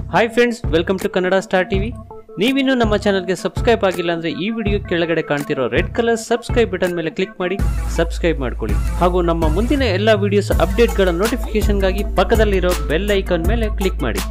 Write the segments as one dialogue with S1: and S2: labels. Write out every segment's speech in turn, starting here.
S1: hi friends welcome to Kannada star TV ನೀವಿನ್ನೂ ನಮ್ಮ ಚಾನಲ್ಗೆ ಸಬ್ಸ್ಕ್ರೈಬ್ ಆಗಿಲ್ಲ ಅಂದ್ರೆ ಈ ವಿಡಿಯೋ ಕೆಳಗಡೆ ಕಾಣ್ತಿರೋ ರೆಡ್ ಕಲರ್ ಸಬ್ಸ್ಕ್ರೈಬ್ ಬಟನ್ ಮೇಲೆ ಕ್ಲಿಕ್ ಮಾಡಿ ಸಬ್ಸ್ಕ್ರೈಬ್ ಮಾಡ್ಕೊಳ್ಳಿ ಹಾಗೂ ನಮ್ಮ ಮುಂದಿನ ಎಲ್ಲ ವಿಡಿಯೋಸ್ ಅಪ್ಡೇಟ್ಗಳ ನೋಟಿಫಿಕೇಶನ್ಗಾಗಿ ಪಕ್ಕದಲ್ಲಿರೋ ಬೆಲ್ ಐಕಾನ್ ಮೇಲೆ ಕ್ಲಿಕ್ ಮಾಡಿ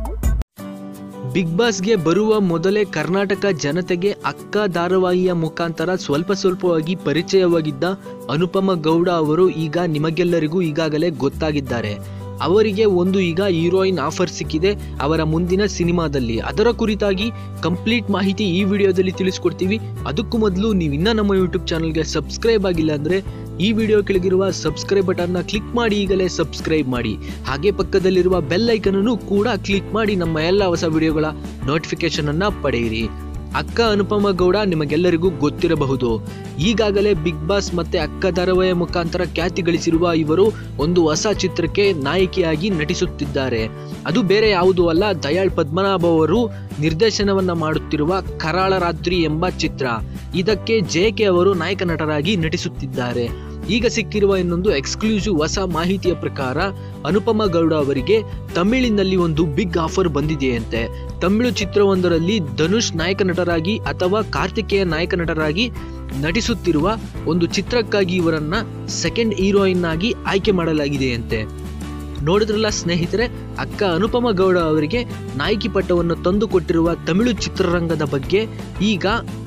S2: ಬಿಗ್ ಬಾಸ್ಗೆ ಬರುವ ಮೊದಲೇ ಕರ್ನಾಟಕ ಜನತೆಗೆ ಅಕ್ಕ ಧಾರಾವಾಹಿಯ ಮುಖಾಂತರ ಸ್ವಲ್ಪ ಸ್ವಲ್ಪವಾಗಿ ಪರಿಚಯವಾಗಿದ್ದ ಅನುಪಮ ಗೌಡ ಅವರು ಈಗ ನಿಮಗೆಲ್ಲರಿಗೂ ಈಗಾಗಲೇ ಗೊತ್ತಾಗಿದ್ದಾರೆ ಅವರಿಗೆ ಒಂದು ಈಗ ಹೀರೋಯಿನ್ ಆಫರ್ ಸಿಕ್ಕಿದೆ ಅವರ ಮುಂದಿನ ಸಿನಿಮಾದಲ್ಲಿ ಅದರ ಕುರಿತಾಗಿ ಕಂಪ್ಲೀಟ್ ಮಾಹಿತಿ ಈ ವಿಡಿಯೋದಲ್ಲಿ ತಿಳಿಸ್ಕೊಡ್ತೀವಿ ಅದಕ್ಕೂ ಮೊದಲು ನೀವು ಇನ್ನೂ ನಮ್ಮ ಯೂಟ್ಯೂಬ್ ಚಾನಲ್ಗೆ ಸಬ್ಸ್ಕ್ರೈಬ್ ಆಗಿಲ್ಲ ಅಂದರೆ ಈ ವಿಡಿಯೋ ಕೆಳಗಿರುವ ಸಬ್ಸ್ಕ್ರೈಬ್ ಬಟನ್ನ ಕ್ಲಿಕ್ ಮಾಡಿ ಈಗಲೇ ಸಬ್ಸ್ಕ್ರೈಬ್ ಮಾಡಿ ಹಾಗೆ ಪಕ್ಕದಲ್ಲಿರುವ ಬೆಲ್ ಐಕನ್ ಅನ್ನು ಕೂಡ ಕ್ಲಿಕ್ ಮಾಡಿ ನಮ್ಮ ಎಲ್ಲ ಹೊಸ ವಿಡಿಯೋಗಳ ನೋಟಿಫಿಕೇಶನ್ ಅನ್ನ ಪಡೆಯಿರಿ ಅಕ್ಕ ಅನುಪಮ ಗೌಡ ನಿಮಗೆಲ್ಲರಿಗೂ ಗೊತ್ತಿರಬಹುದು ಈಗಾಗಲೇ ಬಿಗ್ ಬಾಸ್ ಮತ್ತೆ ಅಕ್ಕ ಧಾರಾವಾಹಿಯ ಮುಖಾಂತರ ಖ್ಯಾತಿ ಗಳಿಸಿರುವ ಇವರು ಒಂದು ಹೊಸ ಚಿತ್ರಕ್ಕೆ ನಾಯಕಿಯಾಗಿ ನಟಿಸುತ್ತಿದ್ದಾರೆ ಅದು ಬೇರೆ ಯಾವುದೂ ಅಲ್ಲ ದಯಾಳ್ ಪದ್ಮನಾಭ ಅವರು ನಿರ್ದೇಶನವನ್ನ ಮಾಡುತ್ತಿರುವ ಕರಾಳ ರಾತ್ರಿ ಎಂಬ ಚಿತ್ರ ಇದಕ್ಕೆ ಜೆ ಕೆ ಅವರು ನಾಯಕ ನಟರಾಗಿ ನಟಿಸುತ್ತಿದ್ದಾರೆ ಈಗ ಸಿಕ್ಕಿರುವ ಇನ್ನೊಂದು ಎಕ್ಸ್ಕ್ಲೂಸಿವ್ ಹೊಸ ಮಾಹಿತಿಯ ಪ್ರಕಾರ ಅನುಪಮ ಗೌಡ ಅವರಿಗೆ ತಮಿಳಿನಲ್ಲಿ ಒಂದು ಬಿಗ್ ಆಫರ್ ಬಂದಿದೆಯಂತೆ ತಮಿಳು ಚಿತ್ರವೊಂದರಲ್ಲಿ ಧನುಷ್ ನಾಯಕ ನಟರಾಗಿ ಅಥವಾ ಕಾರ್ತಿಕೇಯ ನಾಯಕ ನಟರಾಗಿ ನಟಿಸುತ್ತಿರುವ ಒಂದು ಚಿತ್ರಕ್ಕಾಗಿ ಇವರನ್ನ ಸೆಕೆಂಡ್ ಹೀರೋಯಿನ್ ಆಗಿ ಆಯ್ಕೆ ಮಾಡಲಾಗಿದೆಯಂತೆ ನೋಡಿದ್ರಲ್ಲ ಸ್ನೇಹಿತರೆ ಅಕ್ಕ ಅನುಪಮ ಗೌಡ ಅವರಿಗೆ ನಾಯಕಿ ಪಟ್ಟವನ್ನು ತಂದು ಕೊಟ್ಟಿರುವ ತಮಿಳು ಚಿತ್ರರಂಗದ ಬಗ್ಗೆ ಈಗ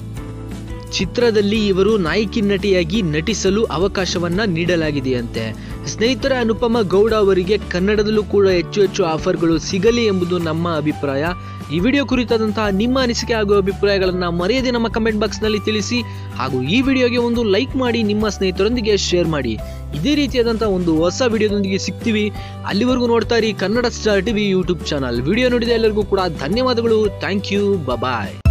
S2: ಚಿತ್ರದಲ್ಲಿ ಇವರು ನಾಯಕಿ ನಟಿಯಾಗಿ ನಟಿಸಲು ಅವಕಾಶವನ್ನ ನೀಡಲಾಗಿದೆಯಂತೆ ಸ್ನೇಹಿತರ ಅನುಪಮ ಗೌಡ ಅವರಿಗೆ ಕನ್ನಡದಲ್ಲೂ ಕೂಡ ಹೆಚ್ಚು ಹೆಚ್ಚು ಆಫರ್ಗಳು ಸಿಗಲಿ ಎಂಬುದು ನಮ್ಮ ಅಭಿಪ್ರಾಯ ಈ ವಿಡಿಯೋ ಕುರಿತಾದಂತಹ ನಿಮ್ಮ ಅನಿಸಿಕೆ ಹಾಗೂ ಅಭಿಪ್ರಾಯಗಳನ್ನು ಮರೆಯದೆ ನಮ್ಮ ಕಮೆಂಟ್ ಬಾಕ್ಸ್ನಲ್ಲಿ ತಿಳಿಸಿ ಹಾಗೂ ಈ ವಿಡಿಯೋಗೆ ಒಂದು ಲೈಕ್ ಮಾಡಿ ನಿಮ್ಮ ಸ್ನೇಹಿತರೊಂದಿಗೆ ಶೇರ್ ಮಾಡಿ ಇದೇ ರೀತಿಯಾದಂತಹ ಒಂದು ಹೊಸ ವಿಡಿಯೋದೊಂದಿಗೆ ಸಿಗ್ತೀವಿ ಅಲ್ಲಿವರೆಗೂ ನೋಡ್ತಾ ಇರಿ Kannada star TV YouTube channel video ನೋಡಿದ ಎಲ್ಲರಿಗೂ ಕೂಡ ಧನ್ಯವಾದಗಳು ಥ್ಯಾಂಕ್ ಯು ಬಾಯ್